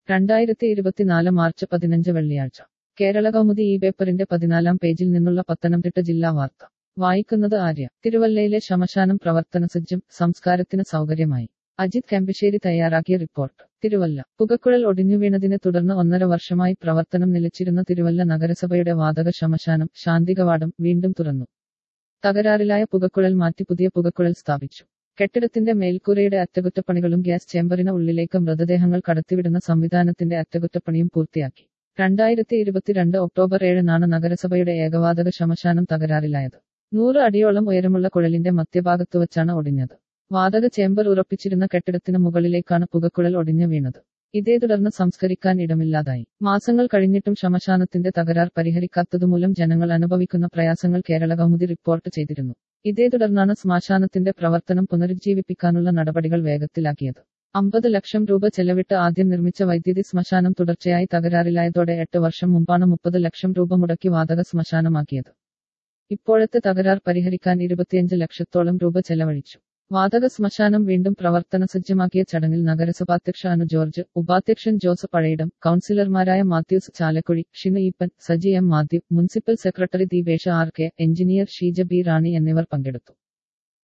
രണ്ടായിരത്തി ഇരുപത്തിനാല് മാർച്ച് പതിനഞ്ച് വെള്ളിയാഴ്ച കേരള കൗമുദി ഈ പേപ്പറിന്റെ പതിനാലാം പേജിൽ നിന്നുള്ള പത്തനംതിട്ട ജില്ലാ വാർത്ത വായിക്കുന്നത് ആര്യ തിരുവല്ലയിലെ ശമശാനം പ്രവർത്തനസജ്ജം സംസ്കാരത്തിന് സൗകര്യമായി അജിത് കെമ്പശ്ശേരി തയ്യാറാക്കിയ റിപ്പോർട്ട് തിരുവല്ല പുകക്കുഴൽ ഒടിഞ്ഞുവീണതിനെ തുടർന്ന് ഒന്നര വർഷമായി പ്രവർത്തനം നിലച്ചിരുന്ന തിരുവല്ല നഗരസഭയുടെ വാതക ശമശാനം ശാന്തികവാടം വീണ്ടും തുറന്നു തകരാറിലായ പുകക്കുഴൽ മാറ്റി പുതിയ പുകക്കുഴൽ സ്ഥാപിച്ചു കെട്ടിടത്തിന്റെ മേൽക്കൂരയുടെ അറ്റകുറ്റപ്പണികളും ഗ്യാസ് ചേമ്പറിന് ഉള്ളിലേക്ക് മൃതദേഹങ്ങൾ കടത്തിവിടുന്ന സംവിധാനത്തിന്റെ അറ്റകുറ്റപ്പണിയും പൂർത്തിയാക്കി രണ്ടായിരത്തി ഇരുപത്തിരണ്ട് ഒക്ടോബർ ഏഴിനാണ് നഗരസഭയുടെ ഏകവാതക ശമശാനം തകരാറിലായത് നൂറ് അടിയോളം ഉയരമുള്ള കുഴലിന്റെ മധ്യഭാഗത്തു വച്ചാണ് ഒടിഞ്ഞത് വാതക ചേമ്പർ ഉറപ്പിച്ചിരുന്ന കെട്ടിടത്തിന് മുകളിലേക്കാണ് പുകക്കുഴൽ ഒടിഞ്ഞു വീണത് ഇതേ തുടർന്ന് സംസ്കരിക്കാൻ ഇടമില്ലാതായി മാസങ്ങൾ കഴിഞ്ഞിട്ടും ശമശാനത്തിന്റെ തകരാർ പരിഹരിക്കാത്തതുമൂലം ജനങ്ങൾ അനുഭവിക്കുന്ന പ്രയാസങ്ങൾ കേരള കൗമുദി റിപ്പോർട്ട് ചെയ്തിരുന്നു ഇതേ തുടർന്നാണ് ശ്മശാനത്തിന്റെ പ്രവർത്തനം പുനരുജ്ജീവിപ്പിക്കാനുള്ള നടപടികൾ വേഗത്തിലാക്കിയത് അമ്പത് ലക്ഷം രൂപ ചെലവിട്ട് ആദ്യം നിർമ്മിച്ച വൈദ്യുതി ശ്മശാനം തുടർച്ചയായി തകരാറിലായതോടെ എട്ട് വർഷം മുമ്പാണ് മുപ്പത് ലക്ഷം രൂപ മുടക്കി വാതക ശ്മശാനമാക്കിയത് ഇപ്പോഴത്തെ തകരാർ പരിഹരിക്കാൻ ഇരുപത്തിയഞ്ച് ലക്ഷത്തോളം രൂപ ചെലവഴിച്ചു വാതക ശ്മശാനം വീണ്ടും പ്രവർത്തന സജ്ജമാക്കിയ ചടങ്ങിൽ നഗരസഭാധ്യക്ഷ അനു ജോർജ് ഉപാധ്യക്ഷൻ ജോസ് പഴയിടം കൌൺസിലർമാരായ Mathews Chalakkuzhi Shinu Eappen Saji M Mathew municipal secretary Deepesh R K engineer Sheeja B Rani എന്നിവർ പങ്കെടുത്തു